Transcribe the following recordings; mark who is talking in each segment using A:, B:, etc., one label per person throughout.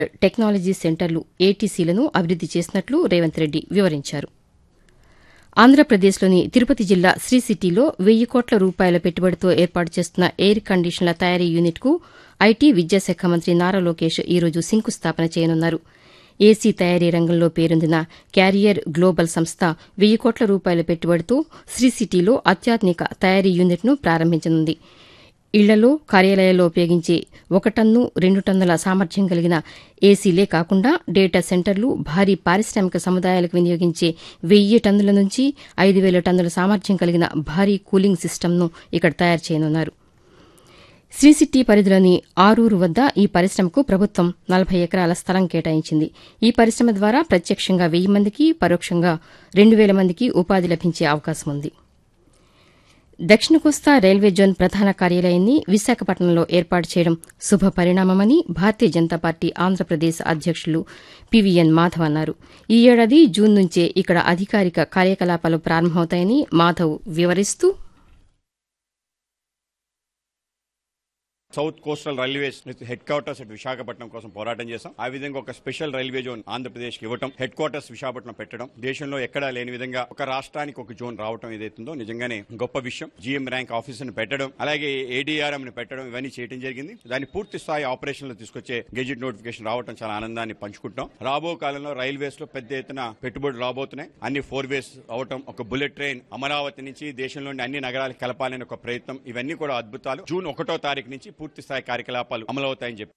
A: technology సెంటర్లు ఏటీసీలను అభివృద్ది చేసినట్లు రేవంత్ రెడ్డి వివరించారు ఆంధ్రప్రదేశ్లోని తిరుపతి జిల్లా శ్రీ సిటీలో వెయ్యి కోట్ల రూపాయల పెట్టుబడితో ఏర్పాటు చేస్తున్న ఎయిర్ కండిషన్ల తయారీ యూనిట్కు ఐటీ విద్యాశాఖ మంత్రి నారా లోకేష్ ఈరోజు శంకుస్థాపన చేయనున్నారు ఏసీ తయారీ రంగంలో పేరొందిన క్యారియర్ గ్లోబల్ సంస్థ వెయ్యి కోట్ల రూపాయల పెట్టుబడితో శ్రీ సిటీలో అత్యాధునిక తయారీ యూనిట్ను ప్రారంభించనుంది ఇళ్లలో కార్యాలయాల్లో ఉపయోగించే ఒక టన్ను రెండు టన్నుల సామర్థ్యం కలిగిన ఏసీలే కాకుండా డేటా సెంటర్లు భారీ పారిశ్రామిక సముదాయాలకు వినియోగించే వెయ్యి టన్నుల నుంచి ఐదు వేల టన్నుల సామర్థ్యం కలిగిన భారీ కూలింగ్ సిస్టమ్ను ఇక్కడ తయారు చేయనున్నారు శ్రీ సిటీ పరిధిలోని ఆరూరు వద్ద ఈ పరిశ్రమకు ప్రభుత్వం నలభై ఎకరాల స్థలం కేటాయించింది ఈ పరిశ్రమ ద్వారా ప్రత్యక్షంగా వెయ్యి మందికి పరోక్షంగా రెండు వేల మందికి ఉపాధి లభించే అవకాశం ఉంది దక్షిణ కోస్తా రైల్వే జోన్ ప్రధాన కార్యాలయాన్ని విశాఖపట్నంలో ఏర్పాటు చేయడం శుభ పరిణామమని భారతీయ జనతా పార్టీ ఆంధ్రప్రదేశ్ అధ్యక్షులు పివిఎన్ మాధవ్ అన్నారు ఈ ఏడాది జూన్ నుంచే ఇక్కడ అధికారిక కార్యకలాపాలు ప్రారంభమవుతాయని మాధవ్ వివరిస్తూ
B: south coastal railways headquarters at Visakhapatnam కోసం పోరాటం చేశాం ఆ విధంగా ఒక స్పెషల్ రైల్వే జోన్ ఆంధ్రప్రదేశ్ కి ఇవ్వటం హెడ్ క్వార్టర్స్ విశాఖపట్నం పెట్టడం దేశంలో ఎక్కడా లేని విధంగా ఒక రాష్ట్రానికి ఒక జోన్ రావటం ఏదైతుందో నిజంగానే గొప్ప విషయం జీఎం ర్యాంక్ ఆఫీసర్ పెట్టడం అలాగే ఏడీఆర్ఎం ని పెట్టడం ఇవన్నీ చేయడం జరిగింది దాన్ని పూర్తి స్థాయి ఆపరేషన్ లో తీసుకొచ్చే గెజిట్ నోటిఫికేషన్ రావడం చాలా ఆనందాన్ని పంచుకుంటాం రాబో కాలంలో రైల్వేస్ లో పెద్ద ఎత్తున పెట్టుబడులు రాబోతున్నాయి అన్ని ఫోర్ వేస్ అవటం ఒక బుల్లెట్ ట్రైన్ అమరావతి నుంచి దేశంలోని అన్ని నగరాలకు కలపాలని ఒక ప్రయత్నం ఇవన్నీ కూడా అద్భుతాలు జూన్ ఒకటో తారీఖు నుంచి పూర్తి స్థాయి కార్యకలాపాలు అమలవుతాయని చెప్పి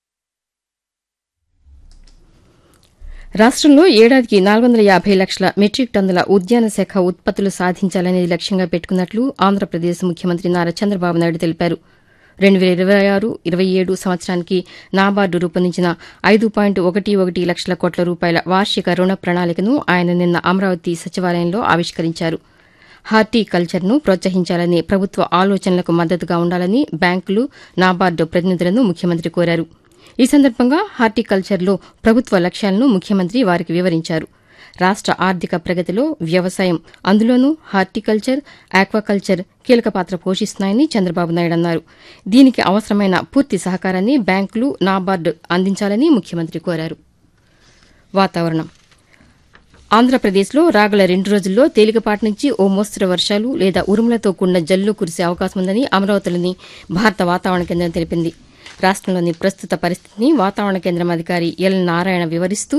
A: రాష్టంలో ఏడాదికి నాలుగు వందల యాభై లక్షల మెట్రిక్ టన్నుల ఉద్యాన శాఖ ఉత్పత్తులు సాధించాలనేది లక్ష్యంగా పెట్టుకున్నట్లు ఆంధ్రప్రదేశ్ ముఖ్యమంత్రి నారా చంద్రబాబు నాయుడు తెలిపారు రెండు వేల ఇరవై ఆరు ఇరవై ఏడు సంవత్సరానికి నాబార్డు రూపొందించిన ఐదు పాయింట్ ఒకటి ఒకటి లక్షల కోట్ల రూపాయల వార్షిక రుణ ప్రణాళికను ఆయన నిన్న అమరావతి సచివాలయంలో ఆవిష్కరించారు హార్టికల్చర్ను ప్రోత్సహించాలనే ప్రభుత్వ ఆలోచనలకు మద్దతుగా ఉండాలని బ్యాంకులు నాబార్డు ప్రతినిధులను ముఖ్యమంత్రి కోరారు ఈ సందర్భంగా హార్టికల్చర్లో ప్రభుత్వ లక్ష్యాలను ముఖ్యమంత్రి వారికి వివరించారు రాష్ట ఆర్థిక ప్రగతిలో వ్యవసాయం అందులోనూ హార్టికల్చర్ ఆక్వాకల్చర్ కీలక పాత్ర పోషిస్తున్నాయని చంద్రబాబు నాయుడు అన్నారు దీనికి అవసరమైన పూర్తి సహకారాన్ని బ్యాంకులు నాబార్డు అందించాలని ముఖ్యమంత్రి కోరారు వాతావరణం ఆంధ్రప్రదేశ్లో రాగల రెండు రోజుల్లో తేలికపాటి నుంచి ఓ మోస్తరు వర్షాలు లేదా ఉరుములతో కూడిన జల్లు కురిసే అవకాశం ఉందని అమరావతిలోని భారత వాతావరణ కేంద్రం తెలిపింది రాష్టంలోని ప్రస్తుత పరిస్థితిని వాతావరణ కేంద్రం అధికారి ఎల్ నారాయణ వివరిస్తూ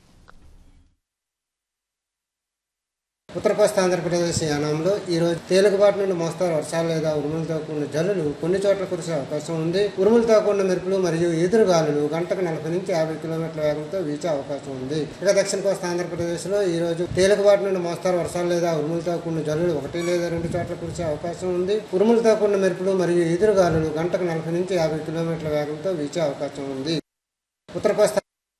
C: ఉత్తర కోస్తా ఆంధ్రప్రదేశ్ యానంలో ఈ రోజు తేలికపాటి నుండి మోస్తారు వర్షాలు లేదా ఉరుములతో కూడిన జల్లులు కొన్ని చోట్ల కురిసే అవకాశం ఉంది ఉరుములతో కూడిన మెరుపులు మరియు ఎదురుగాలులు గంటకు నలభై నుంచి యాభై కిలోమీటర్ల వేగంతో వీచే అవకాశం ఉంది ఇక దక్షిణ కోస్తా ఆంధ్రప్రదేశ్ లో ఈ రోజు తేలికపాటి నుండి మోస్తారు వర్షాలు లేదా ఉరుములతో కూడిన జల్లులు ఒకటి లేదా రెండు చోట్ల కురిసే అవకాశం ఉంది ఉరుములతో కూడిన మెరుపులు మరియు ఎదురుగాలులు గంటకు నలభై నుంచి యాభై కిలోమీటర్ల వేగంతో వీచే అవకాశం ఉంది ఉత్తర కోస్తా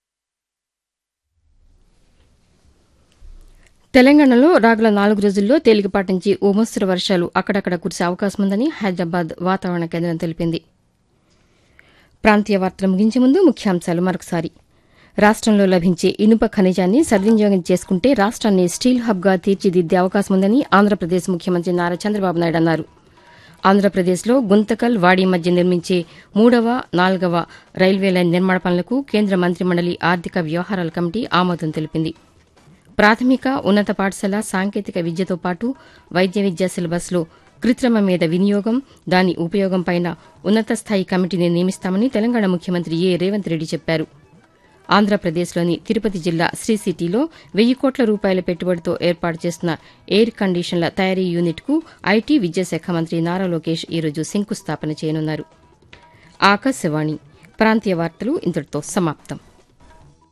A: తెలంగాణలో రాగల నాలుగు రోజుల్లో తేలికపాటి నుంచి ఓ మోస్తరు వర్షాలు అక్కడక్కడ కురిసే అవకాశం ఉందని హైదరాబాద్ వాతావరణ కేంద్రం తెలిపింది ప్రాంతీయ వార్తలు ముగించే ముందు ముఖ్యాంశాలు మరొకసారి రాష్టంలో లభించే ఇనుప ఖనిజాన్ని సద్వినియోగం చేసుకుంటే రాష్ట్రాన్ని స్టీల్ హబ్గా తీర్చిదిద్దే అవకాశం ఉందని ఆంధ్రప్రదేశ్ ముఖ్యమంత్రి నారా చంద్రబాబు నాయుడు అన్నారు ఆంధ్రప్రదేశ్లో గుంతకల్ వాడి మధ్య నిర్మించే మూడవ నాలుగవ రైల్వే లైన్ నిర్మాణ పనులకు కేంద్ర మంత్రిమండలి ఆర్థిక వ్యవహారాల కమిటీ ఆమోదం తెలిపింది ప్రాథమిక ఉన్నత పాఠశాల సాంకేతిక విద్యతో పాటు వైద్య విద్యా సిలబస్లో కృత్రిమ మీద వినియోగం దాని ఉపయోగంపైన ఉన్నత స్థాయి కమిటీని నియమిస్తామని తెలంగాణ ముఖ్యమంత్రి ఏ రేవంత్ రెడ్డి చెప్పారు ఆంధ్రప్రదేశ్లోని తిరుపతి జిల్లా శ్రీ సిటీలో వెయ్యి కోట్ల రూపాయల పెట్టుబడితో ఏర్పాటు చేస్తున్న ఎయిర్ కండిషన్ల తయారీ యూనిట్కు ఐటీ విద్యాశాఖ మంత్రి నారా లోకేష్ ఈరోజు శంకుస్థాపన చేయనున్నారు ఆకాశవాణి ప్రాంతీయ వార్తలు ఇంతటితో సమాప్తం